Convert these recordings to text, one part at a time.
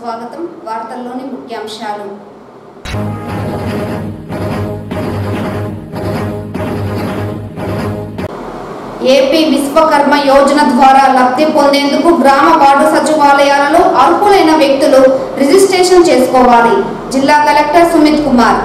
స్వాగతం వార్తల్లోని ముఖ్యాంశాలు ఏపీ విశ్వకర్మ యోజన ద్వారా లబ్ధి పొందేందుకు గ్రామ వార్డు సచివాలయాలలో అర్హులైన వ్యక్తులు రిజిస్ట్రేషన్ చేసుకోవాలి జిల్లా కలెక్టర్ సుమిత్ కుమార్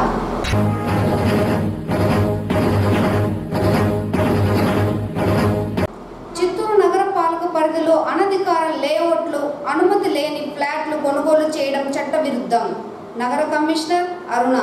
చిత్తూరు నగర పాలక పరిధిలో అనధికార లేఅవుట్లు అనుమతి లేని ఫ్లాట్లు కొనుగోలు చేయడం చట్ట విరుద్ధం నగర కమిషనర్ అరుణ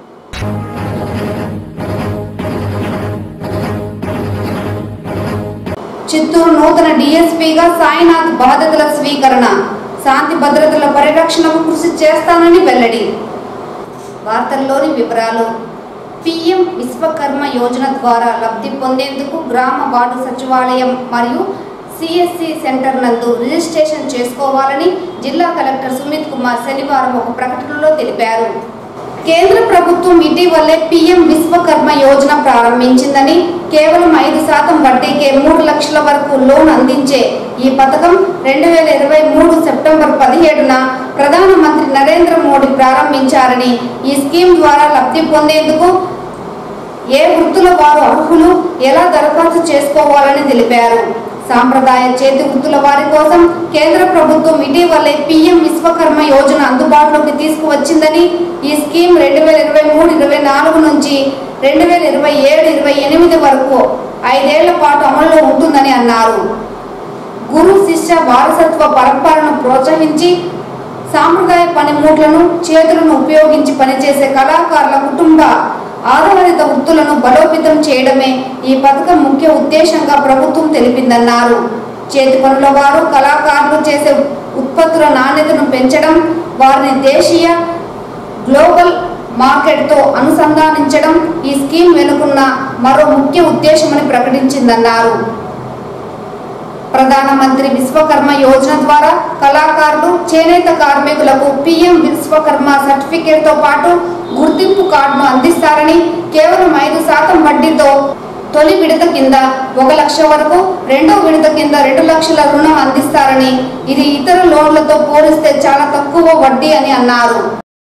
చిత్తూరు నూతన డిఎస్పీగా సాయినాథ్ బాధ్యతల స్వీకరణ శాంతి భద్రతల పరిరక్షణకు కృషి చేస్తానని వెల్లడి వార్తల్లోని వివరాలు పిఎం విశ్వకర్మ యోజన ద్వారా లబ్ధి పొందేందుకు గ్రామ వార్డు సచివాలయం మరియు సిఎస్సి సెంటర్ నందు రిజిస్ట్రేషన్ చేసుకోవాలని జిల్లా కలెక్టర్ సుమిత్ కుమార్ శనివారం ఒక ప్రకటనలో తెలిపారు కేంద్ర ప్రభుత్వం ఇటీవలే పిఎం విశ్వకర్మ యోజన ప్రారంభించిందని కేవలం ఐదు శాతం వడ్డీకే మూడు లక్షల వరకు లోన్ అందించే ఈ పథకం రెండు వేల ఇరవై మూడు సెప్టెంబర్ పదిహేడున ప్రధానమంత్రి నరేంద్ర మోడీ ప్రారంభించారని ఈ స్కీమ్ ద్వారా లబ్ధి పొందేందుకు ఏ వృత్తుల వారు అర్హులు ఎలా దరఖాస్తు చేసుకోవాలని తెలిపారు సాంప్రదాయ చేతి వృత్తుల వారి కోసం కేంద్ర ప్రభుత్వం ఇటీవలే పిఎం విశ్వకర్మ యోజన అందుబాటులోకి తీసుకువచ్చిందని ఈ స్కీమ్ రెండు వేల ఇరవై మూడు ఇరవై నాలుగు నుంచి రెండు వేల ఇరవై ఏడు ఇరవై ఎనిమిది వరకు ఐదేళ్ల పాటు అమలులో ఉంటుందని అన్నారు గురు శిష్య వారసత్వ పరంపరను ప్రోత్సహించి సాంప్రదాయ పనిముట్లను చేతులను ఉపయోగించి పనిచేసే కళాకారుల కుటుంబ ఆధారిత వృత్తులను బలోపేతం చేయడమే ఈ పథకం ముఖ్య ఉద్దేశంగా ప్రభుత్వం తెలిపిందన్నారు చేతి పనుల వారు కళాకారులు చేసే ఉత్పత్తుల నాణ్యతను పెంచడం వారిని దేశీయ గ్లోబల్ మార్కెట్తో అనుసంధానించడం ఈ స్కీమ్ వెనుకున్న మరో ముఖ్య ఉద్దేశమని ప్రకటించిందన్నారు ప్రధానమంత్రి విశ్వకర్మ యోజన ద్వారా కళాకారులు చేనేత కార్మికులకు పిఎం విశ్వకర్మ సర్టిఫికేట్ తో పాటు గుర్తింపు కార్డును అందిస్తారని కేవలం ఐదు శాతం వడ్డీతో తొలి విడత కింద ఒక లక్ష వరకు రెండో విడత కింద రెండు లక్షల రుణం అందిస్తారని ఇది ఇతర లోన్లతో పోలిస్తే చాలా తక్కువ వడ్డీ అని అన్నారు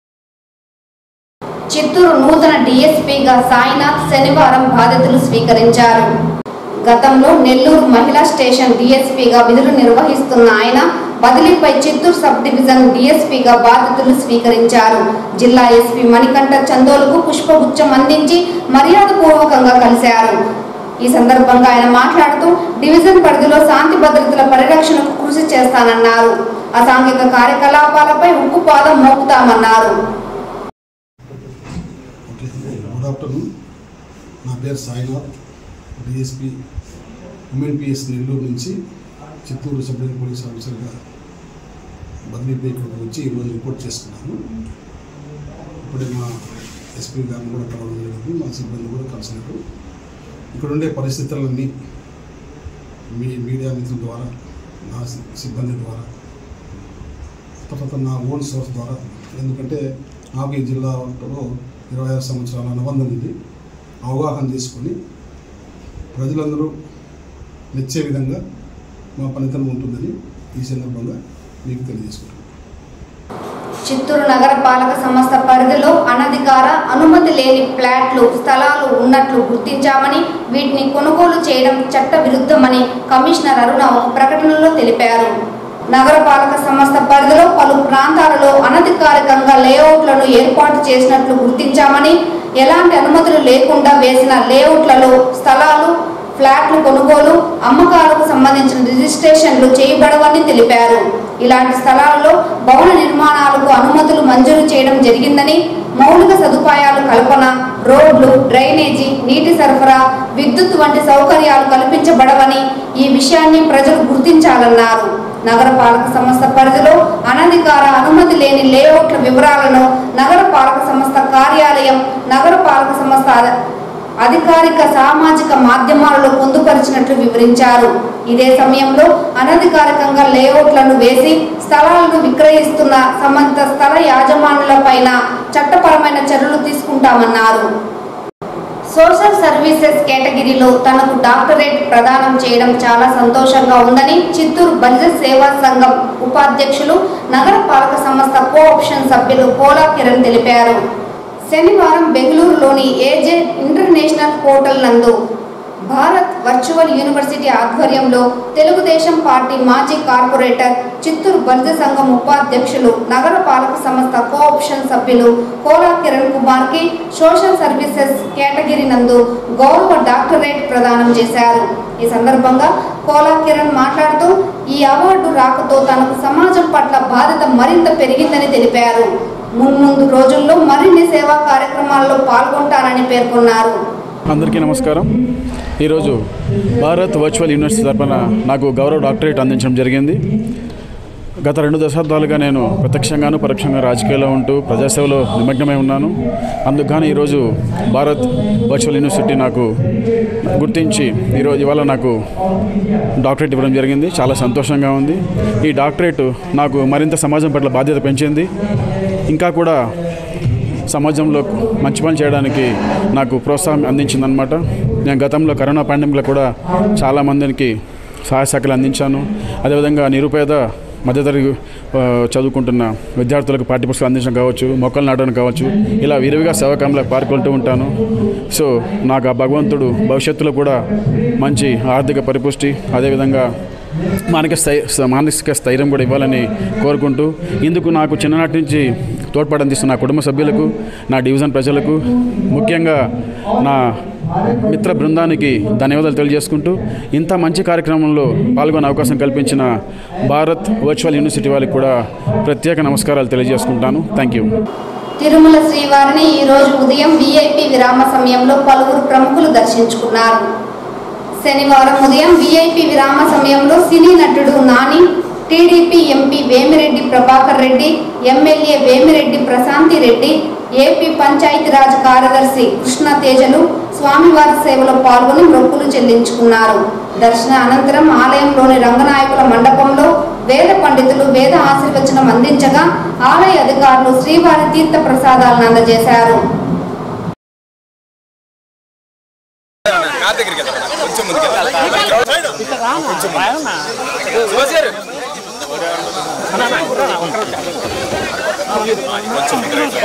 చిత్తూరు నూతన డిఎస్పీగా సాయినాథ్ శనివారం బాధ్యతలు స్వీకరించారు గతంలో నెల్లూరు మహిళా స్టేషన్ డిఎస్పీగా విధులు నిర్వహిస్తున్న ఆయన బదిలీపై చిత్తూరు సబ్ డివిజన్ డిఎస్పీగా బాధ్యతలు స్వీకరించారు జిల్లా ఎస్పీ మణికంఠ చందోలుకు పుష్పగుచ్చం అందించి మర్యాదపూర్వకంగా కలిశారు ఈ సందర్భంగా ఆయన మాట్లాడుతూ డివిజన్ పరిధిలో శాంతి భద్రతల పరిరక్షణకు కృషి చేస్తానన్నారు అసాంఘిక కార్యకలాపాలపై ఉక్కుపాదం మోపుతామన్నారు ఓకే గుడ్ ఆఫ్టర్నూన్ నా పేరు సాయినాథ్ డిఎస్పి ఎంఎన్పిఎస్ నెల్లూరు నుంచి చిత్తూరు సబ్ డివిజన్ పోలీస్ ఆఫీసర్గా బదిలీపై ఇక్కడికి వచ్చి ఈరోజు రిపోర్ట్ చేసుకున్నాను ఇప్పుడే మా ఎస్పీ గారిని కూడా కలవడం జరిగింది మా సిబ్బంది కూడా కలిసినారు ఇక్కడ ఉండే పరిస్థితులన్నీ మీ మీడియా మిత్రుల ద్వారా నా సి- సిబ్బంది ద్వారా తర్వాత నా ఓన్ సోర్స్ ద్వారా ఎందుకంటే నాకు ఈ జిల్లాలో ఇరవై ఆరు సంవత్సరాల అనుబంధం ఉంది అవగాహన చేసుకొని ప్రజలందరూ మెచ్చే విధంగా మా పనితనం ఉంటుందని ఈ సందర్భంగా మీకు తెలియజేసుకుంటున్నాను చిత్తూరు నగర పాలక సంస్థ పరిధిలో అనధికార అనుమతి లేని ఫ్లాట్లు స్థలాలు ఉన్నట్లు గుర్తించామని వీటిని కొనుగోలు చేయడం చట్ట విరుద్ధమని కమిషనర్ అరుణ ఒక ప్రకటనలో తెలిపారు నగర పాలక సంస్థ పరిధిలో పలు ప్రాంతాలలో అనధికారికంగా లేఅవుట్లను ఏర్పాటు చేసినట్లు గుర్తించామని ఎలాంటి అనుమతులు లేకుండా వేసిన లేఅవుట్లలో స్థలాలు ఫ్లాట్లు కొనుగోలు అమ్మకాలకు సంబంధించిన రిజిస్ట్రేషన్లు చేయబడవని తెలిపారు ఇలాంటి స్థలాల్లో భవన నిర్మాణాలకు అనుమతులు మంజూరు చేయడం జరిగిందని మౌలిక సదుపాయాలు కల్పన రోడ్లు డ్రైనేజీ నీటి సరఫరా విద్యుత్ వంటి సౌకర్యాలు కల్పించబడవని ఈ విషయాన్ని ప్రజలు గుర్తించాలన్నారు నగర పాలక సంస్థ పరిధిలో అనధికార అనుమతి లేని లేఅవుట్ల వివరాలను నగర పాలక సంస్థ కార్యాలయం నగర పాలక సంస్థ అధికారిక సామాజిక మాధ్యమాలలో పొందుపరిచినట్లు వివరించారు ఇదే సమయంలో అనధికారికంగా లేఅవుట్లను వేసి స్థలాలను విక్రయిస్తున్న సంబంధిత స్థల యాజమానులపైన చట్టపరమైన చర్యలు తీసుకుంటామన్నారు సోషల్ సర్వీసెస్ కేటగిరీలో తనకు డాక్టరేట్ ప్రదానం చేయడం చాలా సంతోషంగా ఉందని చిత్తూరు బలిజ సేవా సంఘం ఉపాధ్యక్షులు నగర పాలక సంస్థ కోఆప్షన్ సభ్యులు పోలా కిరణ్ తెలిపారు శనివారం బెంగళూరులోని ఏజే ఇంటర్నేషనల్ హోటల్ నందు భారత్ వర్చువల్ యూనివర్సిటీ ఆధ్వర్యంలో తెలుగుదేశం పార్టీ మాజీ కార్పొరేటర్ చిత్తూరు బలిజ సంఘం ఉపాధ్యక్షులు నగర పాలక సంస్థ కోఆప్షన్ సభ్యులు కోలా కిరణ్ కుమార్ కి సోషల్ సర్వీసెస్ కేటగిరీ నందు గౌరవ డాక్టరేట్ ప్రదానం చేశారు ఈ సందర్భంగా కోలా కిరణ్ మాట్లాడుతూ ఈ అవార్డు రాకతో తనకు సమాజం పట్ల బాధ్యత మరింత పెరిగిందని తెలిపారు మున్ముందు రోజుల్లో మరిన్ని సేవా కార్యక్రమాల్లో పాల్గొంటానని పేర్కొన్నారు అందరికీ నమస్కారం ఈరోజు భారత్ వర్చువల్ యూనివర్సిటీ తరపున నాకు గౌరవ డాక్టరేట్ అందించడం జరిగింది గత రెండు దశాబ్దాలుగా నేను ప్రత్యక్షంగాను పరోక్షంగా రాజకీయాల్లో ఉంటూ ప్రజాసేవలో నిమగ్నమై ఉన్నాను అందుకని ఈరోజు భారత్ వర్చువల్ యూనివర్సిటీ నాకు గుర్తించి ఈరోజు ఇవాళ నాకు డాక్టరేట్ ఇవ్వడం జరిగింది చాలా సంతోషంగా ఉంది ఈ డాక్టరేట్ నాకు మరింత సమాజం పట్ల బాధ్యత పెంచింది ఇంకా కూడా సమాజంలో మంచి పని చేయడానికి నాకు ప్రోత్సాహం అందించిందనమాట నేను గతంలో కరోనా పాండమిక్లో కూడా చాలామందికి సహాయ సహకారాలు అందించాను అదేవిధంగా నిరుపేద మధ్యతరగతి ఆ, చదువుకుంటున్న విద్యార్థులకు పాఠ్యపుస్తకాలు అందించడం కావచ్చు మొక్కలు నాటడం కావచ్చు ఇలా విరివిగా సేవకాంలో పాల్గొంటూ ఉంటాను సో నాకు ఆ భగవంతుడు భవిష్యత్తులో కూడా మంచి ఆర్థిక పరిపుష్టి అదేవిధంగా మానసిక స్థై మానసిక స్థైర్యం కూడా ఇవ్వాలని కోరుకుంటూ ఇందుకు నాకు చిన్ననాటి నుంచి తోడ్పాటు అందిస్తున్న నా కుటుంబ సభ్యులకు నా డివిజన్ ప్రజలకు ముఖ్యంగా నా మిత్ర బృందానికి ధన్యవాదాలు తెలియజేసుకుంటూ ఇంత మంచి కార్యక్రమంలో పాల్గొనే అవకాశం కల్పించిన భారత్ వర్చువల్ యూనివర్సిటీ వాళ్ళకి కూడా ప్రత్యేక నమస్కారాలు తెలియజేసుకుంటాను థ్యాంక్ యూ తిరుమల శ్రీవారిని ఈ రోజు ఉదయం విఐపి విరామ సమయంలో పలువురు ప్రముఖులు దర్శించుకున్నారు శనివారం ఉదయం విఐపి విరామ సమయంలో సినీ నటుడు Nani TDP MP Vemireddy Prabhakar Reddy MLA Vemireddy Prashanthi Reddy AP Panchayati Raj కార్యదర్శి కృష్ణ తేజలు స్వామివారి సేవలో పాల్గొని మొక్కులు చెల్లించుకున్నారు దర్శన అనంతరం ఆలయంలోని రంగనాయకుల మండపంలో వేద పండితులు వేద ఆశీర్వచనం అందించగా ఆలయ అధికారులు శ్రీవారి తీర్థ ప్రసాదాలను అందజేశారు కార్ దగ్గరికి వెళ్దాం కొంచెం ముందుకు వెళ్దాం. కొంచెం ముందు. సుభాష్ గారు కొంచెం ముందుకు రండి.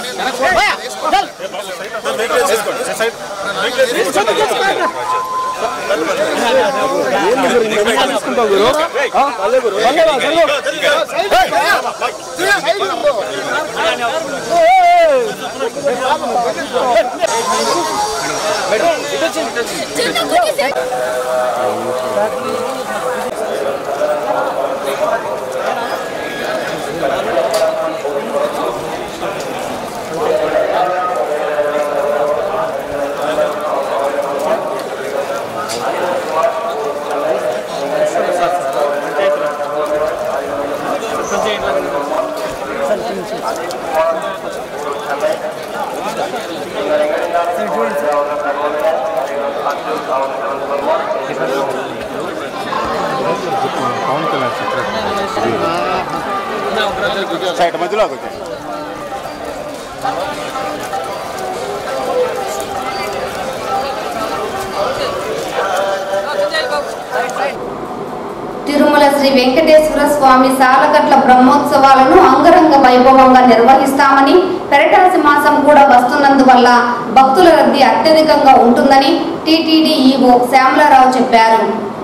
సైడ్ మధ్యలో ఒకటి తిరుమల శ్రీ వెంకటేశ్వర స్వామి సాలగట్ల బ్రహ్మోత్సవాలను అంగరంగ వైభవంగా నిర్వహిస్తామని పెరటాసి మాసం కూడా వస్తున్నందువల్ల భక్తుల రద్దీ అత్యధికంగా ఉంటుందని టీటీడీ ఈవో శ్యామలారావు చెప్పారు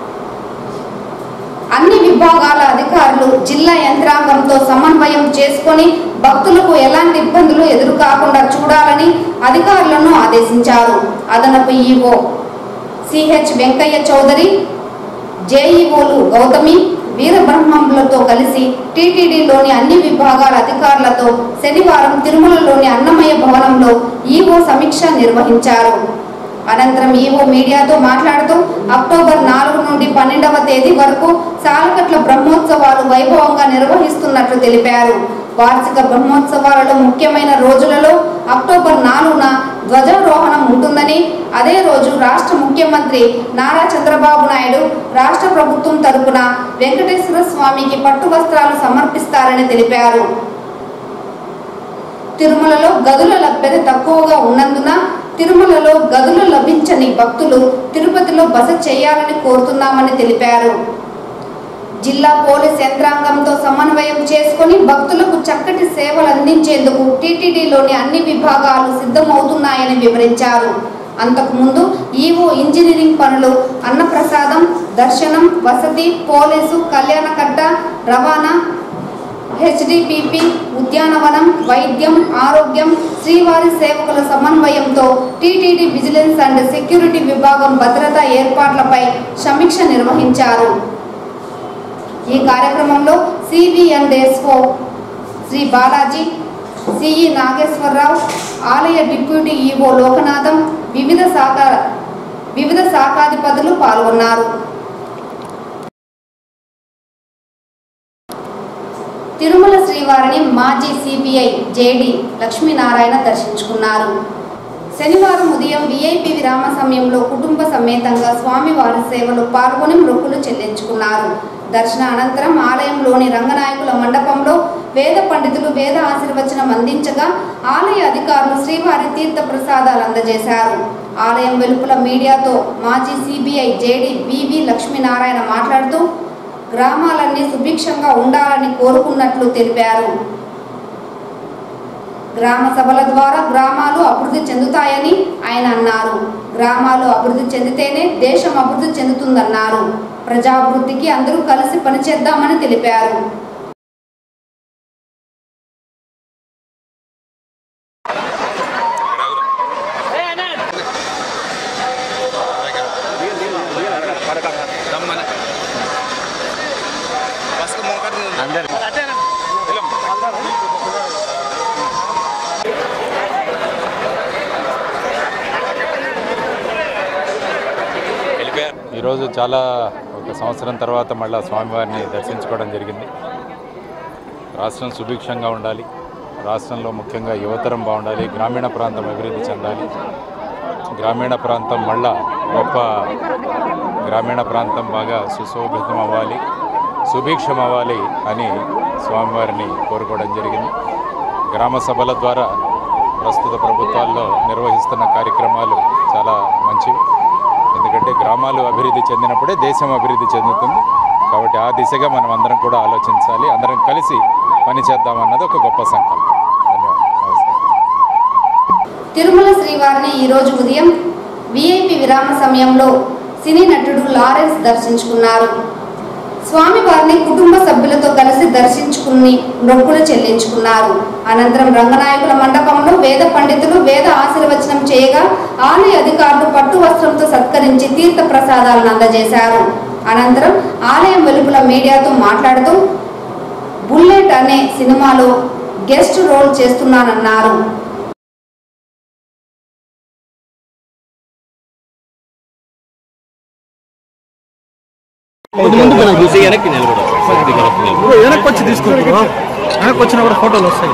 అన్ని విభాగాల అధికారులు జిల్లా యంత్రాంగంతో సమన్వయం చేసుకొని భక్తులకు ఎలాంటి ఇబ్బందులు ఎదురు కాకుండా చూడాలని అధికారులను ఆదేశించారు అదనపు ఈవో సిహెచ్ వెంకయ్య చౌదరి జేఈఓలు గౌతమి వీరబ్రహ్మములతో కలిసి టీటీడీలోని అన్ని విభాగాల అధికారులతో శనివారం తిరుమలలోని అన్నమయ్య భవనంలో ఈవో సమీక్ష నిర్వహించారు అనంతరం ఈవో మీడియాతో మాట్లాడుతూ అక్టోబర్ నాలుగు నుండి పన్నెండవ తేదీ వరకు సాలకట్ల బ్రహ్మోత్సవాలు వైభవంగా నిర్వహిస్తున్నట్లు తెలిపారు వార్షిక బ్రహ్మోత్సవాలలో ముఖ్యమైన రోజులలో అక్టోబర్ నాలుగున ధ్వజారోహణం ఉంటుందని అదే రోజు రాష్ట్ర ముఖ్యమంత్రి నారా చంద్రబాబు నాయుడు రాష్ట్ర ప్రభుత్వం తరపున వెంకటేశ్వర స్వామికి పట్టు వస్త్రాలు సమర్పిస్తారని తెలిపారు తిరుమలలో గదుల లభ్యత తక్కువగా ఉన్నందున తిరుమలలో గదులు లభించని భక్తులు తిరుపతిలో బస చేయాలని కోరుతున్నామని తెలిపారు జిల్లా పోలీస్ యంత్రాంగంతో సమన్వయం చేసుకుని భక్తులకు చక్కటి సేవలు అందించేందుకు టీటీడీలోని అన్ని విభాగాలు సిద్ధమవుతున్నాయని వివరించారు అంతకుముందు ఈవో ఇంజనీరింగ్ పనులు అన్నప్రసాదం దర్శనం వసతి పోలీసు కళ్యాణకట్ట రవాణా హెచ్డిపిపి ఉద్యానవనం వైద్యం ఆరోగ్యం శ్రీవారి సేవకుల సమన్వయంతో టీటీడీ విజిలెన్స్ అండ్ సెక్యూరిటీ విభాగం భద్రతా ఏర్పాట్లపై సమీక్ష నిర్వహించారు ఈ కార్యక్రమంలో CV and SO Shri Balaji CE Nageswara Rao ఆలయ డిప్యూటీ ఈవో లోకనాథం వివిధ శాఖ వివిధ శాఖాధిపతులు పాల్గొన్నారు తిరుమల శ్రీవారిని మాజీ సిబిఐ జేడి లక్ష్మీనారాయణ దర్శించుకున్నారు శనివారం ఉదయం విఐపి విరామ సమయంలో కుటుంబ సమేతంగా స్వామివారి సేవలో పాల్గొని మొక్కులు చెల్లించుకున్నారు దర్శన అనంతరం ఆలయంలోని రంగనాయకుల మండపంలో వేద పండితులు వేద ఆశీర్వచనం అందించగా ఆలయ అధికారులు శ్రీవారి తీర్థ ప్రసాదాలు అందజేశారు ఆలయం వెలుపల మీడియాతో మాజీ సిబిఐ జేడి వివి లక్ష్మీనారాయణ మాట్లాడుతూ గ్రామాలన్నీ సుభిక్షంగా ఉండాలని కోరుకున్నట్లు తెలిపారు గ్రామ సభల ద్వారా గ్రామాలు అభివృద్ధి చెందుతాయని ఆయన అన్నారు గ్రామాలు అభివృద్ధి చెందితేనే దేశం అభివృద్ధి చెందుతుందన్నారు ప్రజాభివృద్ధికి అందరూ కలిసి పనిచేద్దామని తెలిపారు ఈరోజు చాలా ఒక సంవత్సరం తర్వాత మళ్ళా స్వామివారిని దర్శించుకోవడం జరిగింది రాష్ట్రం సుభిక్షంగా ఉండాలి రాష్ట్రంలో ముఖ్యంగా యువతరం బాగుండాలి గ్రామీణ ప్రాంతం అభివృద్ధి చెందాలి గ్రామీణ ప్రాంతం మళ్ళా గొప్ప గ్రామీణ ప్రాంతం బాగా సుశోభితం అవ్వాలి సుభిక్షం అవ్వాలి అని స్వామివారిని కోరుకోవడం జరిగింది గ్రామ సభల ద్వారా ప్రస్తుత ప్రభుత్వాల్లో నిర్వహిస్తున్న కార్యక్రమాలు చాలా మంచివి ఎందుకంటే గ్రామాలు అభివృద్ధి చెందినప్పుడే దేశం అభివృద్ధి చెందుతుంది కాబట్టి ఆ దిశగా మనం అందరం కూడా ఆలోచించాలి అందరం కలిసి పనిచేద్దామన్నది ఒక గొప్ప సంకల్పం ధన్యవాదాలు నమస్కారం తిరుమల శ్రీవారిని ఈరోజు ఉదయం విఐపి విరామ సమయంలో సినీ నటుడు లారెన్స్ దర్శించుకున్నారు స్వామివారిని కుటుంబ సభ్యులతో కలిసి దర్శించుకుని మొక్కులు చెల్లించుకున్నారు అనంతరం రంగనాయకుల మండపంలో వేద పండితులు వేద ఆశీర్వచనం చేయగా ఆలయ అధికారులు పట్టు వస్త్రంతో సత్కరించి తీర్థ ప్రసాదాలను అందజేశారు అనంతరం ఆలయం వెలుపల మీడియాతో మాట్లాడుతూ బుల్లెట్ అనే సినిమాలో గెస్ట్ రోల్ చేస్తున్నానన్నారు వెనక్కి వచ్చి తీసుకుంటారు వెనక్కి వచ్చినా కూడా ఫోటోలు వస్తాయి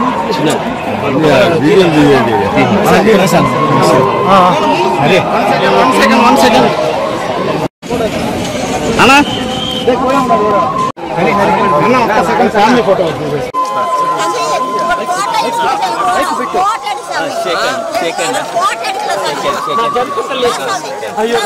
అరే వన్ సెకండ్ వన్ సెకండ్ అన్నా అన్న ఒక్క సెకండ్ ఫ్యామిలీ ఫోటో అయ్యో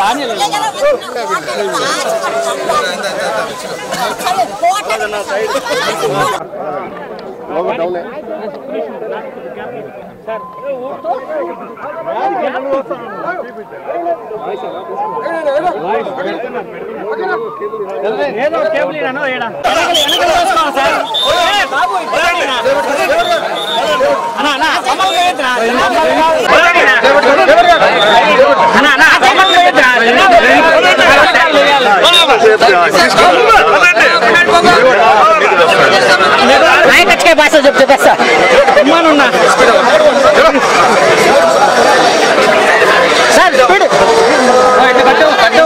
ఏదో కేబుల్ ఇడాను ఏడా వెనకాల వస్తున్నావా సార్ ఏ బాబు అన్న అన్న బొమ్మలు వేయద్దురా అన్న అన్న బొమ్మలు వేయద్దురా నాయకు వచ్చే భాష చెప్తే బస్ ఉన్నా సార్ స్పీడ్ కట్టు కట్టు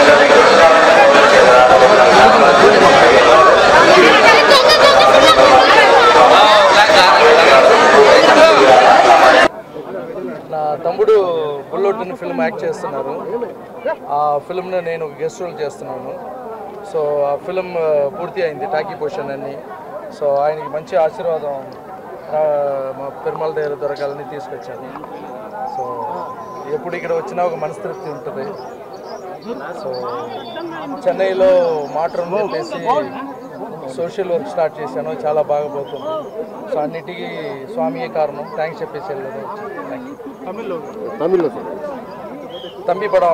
నా తమ్ముడు బుల్లొట్టుని ఫిల్మ్ యాక్ట్ చేస్తున్నారు ఆ ఫిల్మ్ను నేను గెస్ట్ రోల్ చేస్తున్నాను సో ఆ ఫిల్మ్ ఆ, పూర్తి అయింది టాకీ పొజిషన్ అన్ని సో ఆయనకి మంచి ఆశీర్వాదం ఆ, మా పెరుమల దగ్గర దొరకాలని తీసుకొచ్చాను సో ఎప్పుడు ఇక్కడ వచ్చినా ఒక మనస్తృప్తి ఉంటుంది సో చెన్నైలో మాటరం చెప్పేసి సోషల్ వర్క్ స్టార్ట్ చేశాను చాలా బాగా పోతుంది సో అన్నిటికీ స్వామియే కారణం థ్యాంక్స్ చెప్పేసి వెళ్ళదు తమిళ్లో తమిళ్లో సార్ தம்பி படம்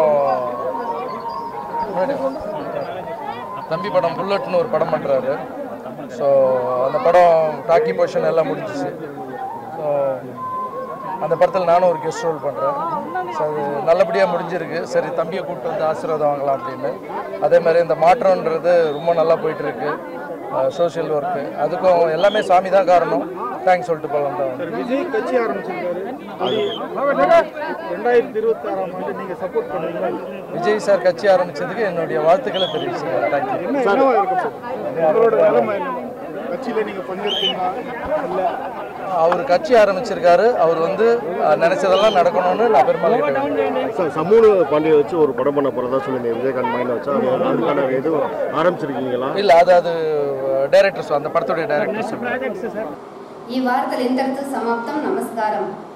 தம்பி படம் புல்லட்னு ஒரு படம் பண்ணுறாரு ஸோ அந்த படம் டாக்கி போர்ஷன் எல்லாம் முடிஞ்சிச்சு ஸோ அந்த படத்தில் நானும் ஒரு கெஸ்ட் ரோல் பண்ணுறேன் ஸோ அது நல்லபடியாக முடிஞ்சிருக்கு சரி தம்பியை கூப்பிட்டு வந்து ஆசீர்வாதம் வாங்கலாம் அப்படின்னு அதே மாதிரி இந்த மாற்றம்ன்றது ரொம்ப நல்லா போயிட்டுருக்கு சோஷியல் ஒர்க்கு அதுக்கும் எல்லாமே சாமி தான் காரணம் தேங்க்ஸ் சொல்லிட்டு போகலாம் தான் விஜய் கட்சி ஆரம்பிச்சிருக்காரு ரெண்டாயிரத்தி இருபத்தி ஆறாம் ஆண்டு நீங்க சப்போர்ட் பண்ணுவீங்களா விஜய் சார் கட்சி ஆரம்பிச்சதுக்கு என்னுடைய வாழ்த்துக்களை தெரிவிச்சுக்கிறேன் தேங்க்யூ என்ன என்னவா இருக்கும் சார் அவரோட நிலைமை என்ன கட்சியில நீங்க பங்கேற்பீங்களா இல்ல அவர் கட்சி ஆரம்பிச்சிருக்காரு அவர் வந்து அஹ், நினைச்சதெல்லாம் நடக்கணும்னு நான் பெருமாள் கிட்ட வேண்டிக்கிறேன். சார் சமூக பாண்டியை வச்சு ஒரு படம் பண்ண போகிறதா சொல்லி விஜயகாந்த் மைண்ட் வச்சா அது அதுக்கான இது ஆரம்பிச்சிருக்கீங்களா இல்ல அது அது டைரக்டர்ஸ் அந்த படத்துடைய டைரக்டர்ஸ் ఈ వార్తలు ఇంతటితో సమాప్తం నమస్కారం